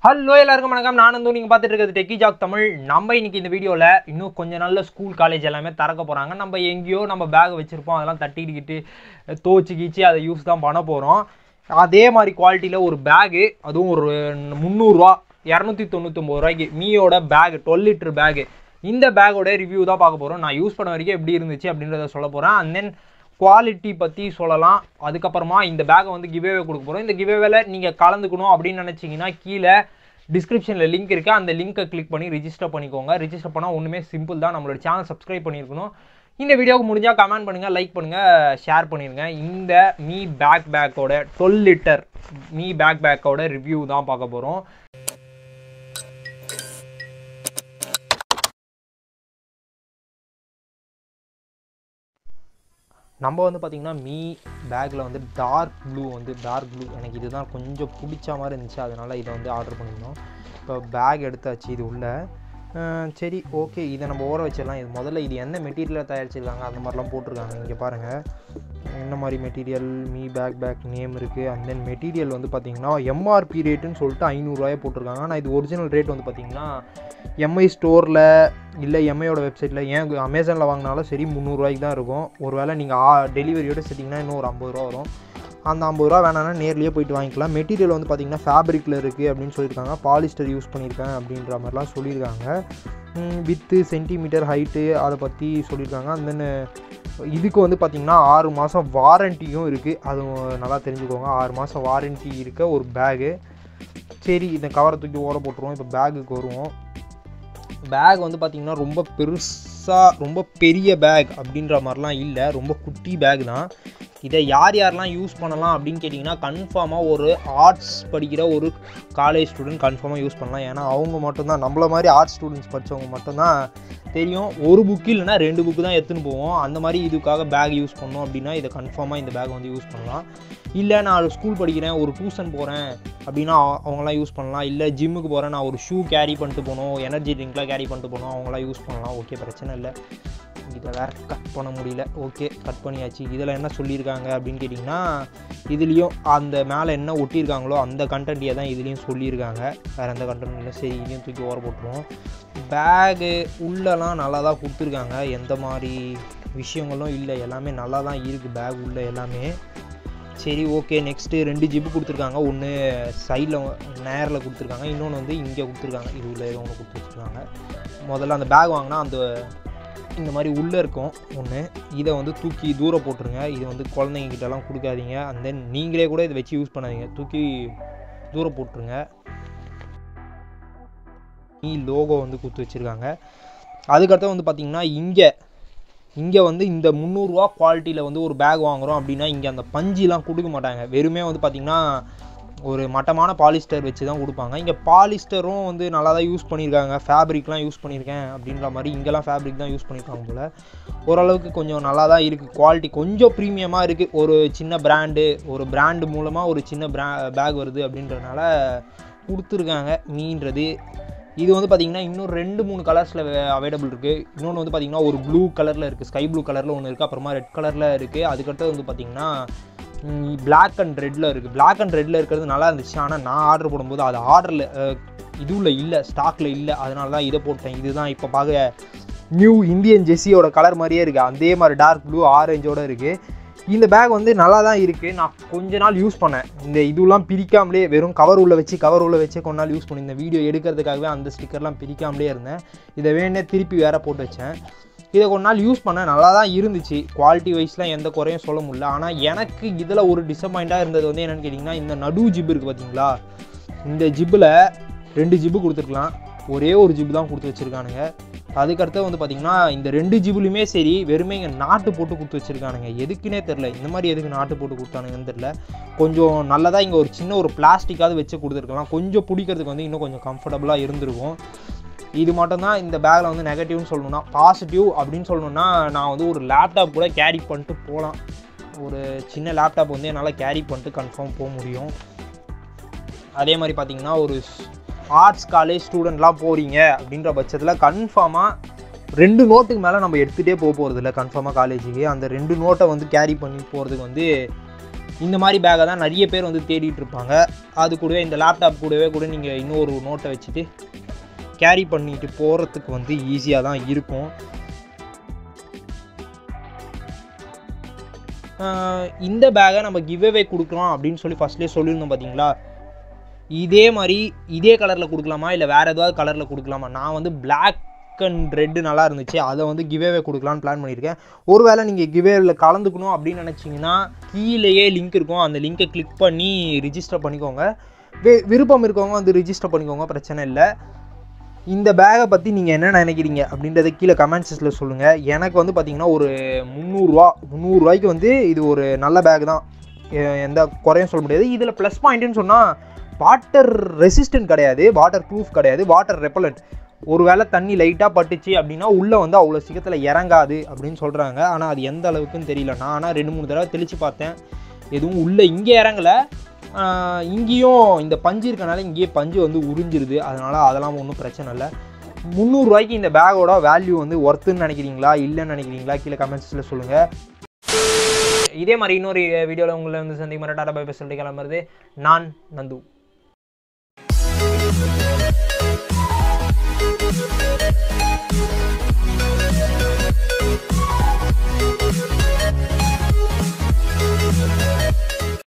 Hello எல்லாருக்கும் வணக்கம் நான் வந்து நீங்கள் பார்த்துட்டு இருக்கிறது டெக்கி ஜாக் தமிழ் நம்ம இன்னைக்கு இந்த வீடியோவில் இன்னும் கொஞ்சம் நல்ல ஸ்கூல் காலேஜ் எல்லாமே திறக்க போகிறாங்க நம்ம எங்கேயோ நம்ம பேக் வச்சுருப்போம் அதெல்லாம் தட்டிக்கிட்டு தோச்சு கீச்சு அதை யூஸ் தான் பண்ண போகிறோம் அதே மாதிரி குவாலிட்டியில் ஒரு பேகு அதுவும் ஒரு முந்நூறுரூவா இரநூத்தி தொண்ணூத்தொம்பது ரூபாய்க்கு மீயோட பேக் டுவெல் லிட்டர் பேகு இந்த பேக்கோட ரிவ்யூ தான் பார்க்க போகிறோம் நான் யூஸ் பண்ண வரைக்கும் எப்படி இருந்துச்சு அப்படின்றத சொல்ல போகிறேன் அண்ட் தென் குவாலிட்டி பற்றி சொல்லலாம் அதுக்கப்புறமா இந்த பேக்கை வந்து கிவேவே கொடுக்க போகிறோம் இந்த கிவேவேல நீங்கள் கலந்துக்கணும் அப்படின்னு நினச்சிங்கன்னா கீழே டிஸ்கிரிப்ஷனில் லிங்க் இருக்குது அந்த லிங்க்கை கிளிக் பண்ணி ரிஜிஸ்டர் பண்ணிக்கோங்க ரிஜிஸ்டர் பண்ணால் ஒன்றுமே சிம்பிள் தான் நம்மளோட சேனல் சப்ஸ்கிரைப் பண்ணியிருக்கணும் இந்த வீடியோவுக்கு முடிஞ்சால் கமெண்ட் பண்ணுங்கள் லைக் பண்ணுங்கள் ஷேர் பண்ணிடுங்க இந்த மீ பேக் பேக்கோட டுவெல் லிட்டர் மீ பேக் பேக்கோட ரிவ்யூ தான் பார்க்க போகிறோம் நம்ம வந்து பார்த்திங்கன்னா மீ பேக்கில் வந்து டார்க் ப்ளூ வந்து டார்க் ப்ளூ எனக்கு இதுதான் கொஞ்சம் பிடிச்ச மாதிரி இருந்துச்சு அதனால் இதை வந்து ஆர்டர் பண்ணியிருந்தோம் இப்போ பேக் எடுத்தாச்சு இது உள்ள அஹ் சரி ஓகே இதை நம்ம ஓர வச்சிடலாம் இது முதல்ல இது எந்த மெட்டீரியலில் தயாரிச்சிருக்காங்க அந்த மாதிரிலாம் போட்டிருக்காங்க இங்கே பாருங்கள் என்ன மாதிரி material Mi bag pack name இருக்குது அண்ட் தென் மெட்டீரியல் வந்து பார்த்திங்கன்னா எம்ஆர்பி ரேட்டுன்னு சொல்லிட்டு ஐநூறுரூவாயே போட்டிருக்காங்க ஆனால் இது ஒரிஜினல் ரேட் வந்து பார்த்திங்கன்னா எம்ஐ ஸ்டோரில் இல்லை எம்ஐயோட வெப்சைட்டில் ஏன் அமேசானில் வாங்கினாலும் சரி முந்நூறுரூவாய்க்கு தான் இருக்கும் ஒருவேளை நீங்கள் டெலிவரியோட செட்டிங்கன்னா இன்னும் ஒரு ஐம்பது ரூபா வரும் அந்த ஐம்பது ரூபா வேணாம்னா நேர்லேயே போயிட்டு வாங்கிக்கலாம் மெட்டீரியல் வந்து பார்த்திங்கன்னா ஃபேப்ரிக்கில் இருக்குது அப்படின்னு சொல்லியிருக்காங்க பாலிஸ்டர் யூஸ் பண்ணியிருக்கேன் அப்படின்ற மாதிரிலாம் சொல்லியிருக்காங்க வித்து சென்டிமீட்டர் ஹைட்டு அதை பற்றி சொல்லியிருக்காங்க அண்ட் தென் இதுக்கு வந்து பார்த்திங்கன்னா ஆறு மாதம் வாரண்டியும் இருக்குது அது நல்லா தெரிஞ்சுக்கோங்க ஆறு மாதம் வாரண்ட்டி இருக்க ஒரு பேகு சரி இந்த கவரை தூக்கி ஓர போட்டுருவோம் இப்போ பேகுக்கு வருவோம் பேக் வந்து பார்த்திங்கன்னா ரொம்ப பெருசாக ரொம்ப பெரிய பேக் அப்படின்ற மாதிரிலாம் இல்லை ரொம்ப குட்டி பேக் தான் இதை யார் யாரெல்லாம் யூஸ் பண்ணலாம் அப்படின்னு கேட்டிங்கன்னா கன்ஃபார்மாக ஒரு ஆர்ட்ஸ் படிக்கிற ஒரு காலேஜ் ஸ்டூடெண்ட் கன்ஃபார்மாக யூஸ் பண்ணலாம் ஏன்னா அவங்க மட்டும்தான் நம்மள மாதிரி ஆர்ட்ஸ் ஸ்டூடெண்ட்ஸ் படித்தவங்க மட்டும்தான் தெரியும் ஒரு புக்கு இல்லைனா ரெண்டு புக்கு தான் எடுத்துன்னு போவோம் அந்த மாதிரி இதுக்காக பேக் யூஸ் பண்ணோம் அப்படின்னா இதை கன்ஃபார்மாக இந்த பேக் வந்து யூஸ் பண்ணலாம் இல்லை நான் ஸ்கூல் படிக்கிறேன் ஒரு டியூஷன் போகிறேன் அப்படின்னா அவங்களாம் யூஸ் பண்ணலாம் இல்லை ஜிம்முக்கு போகிறேன் நான் ஒரு ஷூ கேரி பண்ணிட்டு போகணும் எனர்ஜி ட்ரிங்க்லாம் கேரி பண்ணிட்டு போகணும் அவங்களாம் யூஸ் பண்ணலாம் ஓகே பிரச்சனை இல்லை இதை வேறு கட் பண்ண முடியல ஓகே கட் பண்ணியாச்சு இதில் என்ன சொல்லியிருக்காங்க அப்படின்னு கேட்டிங்கன்னா இதுலேயும் அந்த மேலே என்ன ஒட்டியிருக்காங்களோ அந்த கண்டென்ட்டையே தான் இதுலேயும் சொல்லியிருக்காங்க வேறு எந்த கண்டென்ட் இல்லை சரி இதையும் தூக்கி ஓர போட்டுருவோம் பேகு உள்ளலாம் நல்லா தான் கொடுத்துருக்காங்க எந்த மாதிரி விஷயங்களும் இல்லை எல்லாமே நல்லா தான் இருக்குது பேக் உள்ள எல்லாமே சரி ஓகே நெக்ஸ்ட்டு ரெண்டு ஜிப்பு கொடுத்துருக்காங்க ஒன்று சைடில் நேரில் கொடுத்துருக்காங்க இன்னொன்று வந்து இங்கே கொடுத்துருக்காங்க இது உள்ள ஏதோ ஒன்று கொடுத்து வச்சுருக்காங்க முதல்ல அந்த பேக் வாங்கினா அந்த இந்த மாதிரி உள்ளே இருக்கும் ஒன்று இதை வந்து தூக்கி தூரம் போட்டுருங்க இது வந்து குழந்தைங்க கிட்டலாம் கொடுக்காதீங்க அண்ட் தென் நீங்களே கூட இதை வச்சு யூஸ் பண்ணாதீங்க தூக்கி தூரம் போட்டுருங்க நீ லோகோ வந்து கொடுத்து வச்சுருக்காங்க அதுக்கடுத்து வந்து பார்த்திங்கன்னா இங்கே இங்கே வந்து இந்த முந்நூறுரூவா குவாலிட்டியில் வந்து ஒரு பேக் வாங்குகிறோம் அப்படின்னா இங்கே அந்த பஞ்சிலாம் கொடுக்க மாட்டாங்க வெறுமே வந்து பார்த்திங்கன்னா ஒரு மட்டமான பாலிஸ்டர் வச்சு தான் கொடுப்பாங்க இங்கே பாலிஸ்டரும் வந்து நல்லா தான் யூஸ் பண்ணியிருக்காங்க ஃபேப்ரிக்லாம் யூஸ் பண்ணியிருக்கேன் அப்படின்ற மாதிரி இங்கெல்லாம் ஃபேப்ரிக் தான் யூஸ் பண்ணியிருக்காங்க போல் ஓரளவுக்கு கொஞ்சம் நல்லா தான் இருக்குது குவாலிட்டி கொஞ்சம் ப்ரீமியமாக இருக்குது ஒரு சின்ன பிராண்டு ஒரு பிராண்டு மூலமாக ஒரு சின்ன பிரா பேக் வருது அப்படின்றனால கொடுத்துருக்காங்க மீன்றது இது வந்து பார்த்திங்கன்னா இன்னும் ரெண்டு மூணு கலர்ஸில் அவைலபிள் இருக்குது இன்னொன்று வந்து பார்த்திங்கன்னா ஒரு ப்ளூ கலரில் இருக்குது ஸ்கை ப்ளூ கலரில் ஒன்று இருக்குது அப்புறமா ரெட் கலரில் இருக்குது அதுக்கடுத்து வந்து பார்த்திங்கன்னா பிளாக் அண்ட் ரெட்டில் இருக்குது பிளாக் அண்ட் ரெட்டில் இருக்கிறது நல்லா இருந்துச்சு ஆனால் நான் ஆர்டர் போடும்போது அது ஆர்டரில் இதுவில் இல்லை ஸ்டாக்கில் இல்லை அதனால தான் இதை போட்டேன் இதுதான் இப்போ பார்க்க நியூ இந்தியன் ஜெஸ்ஸியோட கலர் மாதிரியே இருக்குது அதே மாதிரி டார்க் ப்ளூ ஆரஞ்சோடு இருக்குது இந்த பேக் வந்து நல்லா தான் இருக்குது நான் கொஞ்ச நாள் யூஸ் பண்ணேன் இந்த இதுலாம் பிரிக்காமலே வெறும் கவர் உள்ள வச்சு கவர் உள்ள வச்சு கொஞ்ச நாள் யூஸ் பண்ணி இந்த வீடியோ எடுக்கிறதுக்காகவே அந்த ஸ்டிக்கர்லாம் பிரிக்காமலே இருந்தேன் இதை வேணே திருப்பி வேற போட்டு வச்சேன் இதை கொஞ்ச நாள் யூஸ் பண்ண நல்லா தான் இருந்துச்சு குவாலிட்டி வைஸ்லாம் எந்த குறையும் சொல்ல முடியல ஆனால் எனக்கு இதில் ஒரு டிசப்பாயிண்ட்டாக இருந்தது வந்து என்னென்னு கேட்டிங்கன்னா இந்த நடு ஜிப் இருக்குது பார்த்தீங்களா இந்த ஜிப்பில் ரெண்டு ஜிப்பு கொடுத்துருக்கலாம் ஒரே ஒரு ஜிப்பு தான் கொடுத்து வச்சுருக்கானுங்க அதுக்கடுத்து வந்து பார்த்திங்கன்னா இந்த ரெண்டு ஜிபுலையுமே சரி வெறுமே இங்கே நாட்டு போட்டு கொடுத்து வச்சுருக்கானுங்க எதுக்குன்னே தெரில இந்த மாதிரி எதுக்கு நாட்டு போட்டு கொடுத்தானுங்கன்னு தெரில கொஞ்சம் நல்லதாக இங்கே ஒரு சின்ன ஒரு பிளாஸ்டிக்காவது வச்சு கொடுத்துருக்கலாம் கொஞ்சம் பிடிக்கிறதுக்கு வந்து இன்னும் கொஞ்சம் கம்ஃபர்டபுளாக இருந்திருக்கும் இது மட்டும்தான் இந்த பேக்கில் வந்து நெகட்டிவ்னு சொல்லணும்னா பாசிட்டிவ் அப்படின்னு சொல்லணும்னா நான் வந்து ஒரு லேப்டாப் கூட கேரி பண்ணிட்டு போகலாம் ஒரு சின்ன லேப்டாப் வந்து என்னால் கேரி பண்ணிட்டு கன்ஃபார்ம் போக முடியும் அதே மாதிரி பார்த்தீங்கன்னா ஒரு ஆர்ட்ஸ் காலேஜ் ஸ்டூடெண்ட்லாம் போகிறீங்க அப்படின்ற பட்சத்தில் கன்ஃபார்மாக ரெண்டு நோட்டுக்கு மேலே நம்ம எடுத்துகிட்டே போக போகிறது இல்லை கன்ஃபார்மாக காலேஜுக்கு அந்த ரெண்டு நோட்டை வந்து கேரி பண்ணி போகிறதுக்கு வந்து இந்த மாதிரி பேக்கை தான் நிறைய பேர் வந்து தேடிட்டு இருப்பாங்க அது கூடவே இந்த லேப்டாப் கூடவே கூட நீங்கள் இன்னொரு நோட்டை வச்சுட்டு கேரி பண்ணிட்டு போகிறதுக்கு வந்து ஈஸியாக தான் இருக்கும் ஆஹ் இந்த பேக்கை நம்ம கிவ்அவே கொடுக்குறோம் அப்படின்னு சொல்லி ஃபஸ்ட்லேயே சொல்லியிருந்தோம் பார்த்தீங்களா இதே மாதிரி இதே கலரில் கொடுக்கலாமா இல்லை வேறு ஏதாவது கலரில் கொடுக்கலாமா நான் வந்து Black அண்ட் ரெட்டு நல்லா இருந்துச்சு அதை வந்து கிவ்அவே கொடுக்கலான்னு பிளான் பண்ணியிருக்கேன் ஒருவேளை நீங்கள் கிவ்அவேல கலந்துக்கணும் அப்படின்னு நினச்சிங்கன்னா கீழேயே லிங்க் இருக்கும் அந்த லிங்கை கிளிக் பண்ணி ரிஜிஸ்டர் பண்ணிக்கோங்க வி- விருப்பம் இருக்கவங்க வந்து ரிஜிஸ்டர் பண்ணிக்கோங்க பிரச்சனை இல்லை இந்த பேக்கை பற்றி நீங்கள் என்ன நினைக்கிறீங்க அப்படின்றத கீழே கமெண்ட்ஸில் சொல்லுங்கள் எனக்கு வந்து பார்த்தீங்கன்னா ஒரு முந்நூறுரூவா முந்நூறுரூவாய்க்கு வந்து இது ஒரு நல்ல பேக் தான் எ- எந்த குறையும் சொல்ல முடியாது இதில் ப்ளஸ் பாயிண்ட்டுன்னு சொன்னால் வாட்டர் ரெசிஸ்டன்ட் கிடையாது வாட்டர் ப்ரூஃப் கிடையாது வாட்டர் ரெப்பலண்ட் ஒருவேளை தண்ணி லைட்டாக பட்டுச்சு அப்படின்னா உள்ளே வந்து அவ்வளோ சீக்கிரத்தில் இறங்காது அப்படின்னு சொல்கிறாங்க ஆனால் அது எந்த அளவுக்குன்னு தெரியல நான் ஆனால் ரெண்டு மூணு தடவை தெளித்து பார்த்தேன் எதுவும் உள்ளே இங்கே இறங்கலை ஆஹ் இங்கேயும் இந்த பஞ்சு இருக்கனால இங்கேயே பஞ்சு வந்து உறிஞ்சிருது அதனால் அதெல்லாம் ஒன்றும் பிரச்சனை இல்லை முந்நூறுரூவாய்க்கு இந்த பேக்கோட வேல்யூ வந்து ஒர்த்துன்னு நினைக்கிறீங்களா இல்லைன்னு நினைக்கிறீங்களா கீழே கமெண்ட்ஸில் சொல்லுங்கள் இதே மாதிரி இன்னொரு வீடியோவில் உங்களை வந்து சந்திக்க மாதிரி டாடா பை பை சொல்லிட்டு கிளம்புறது நான் நந்து Thank you.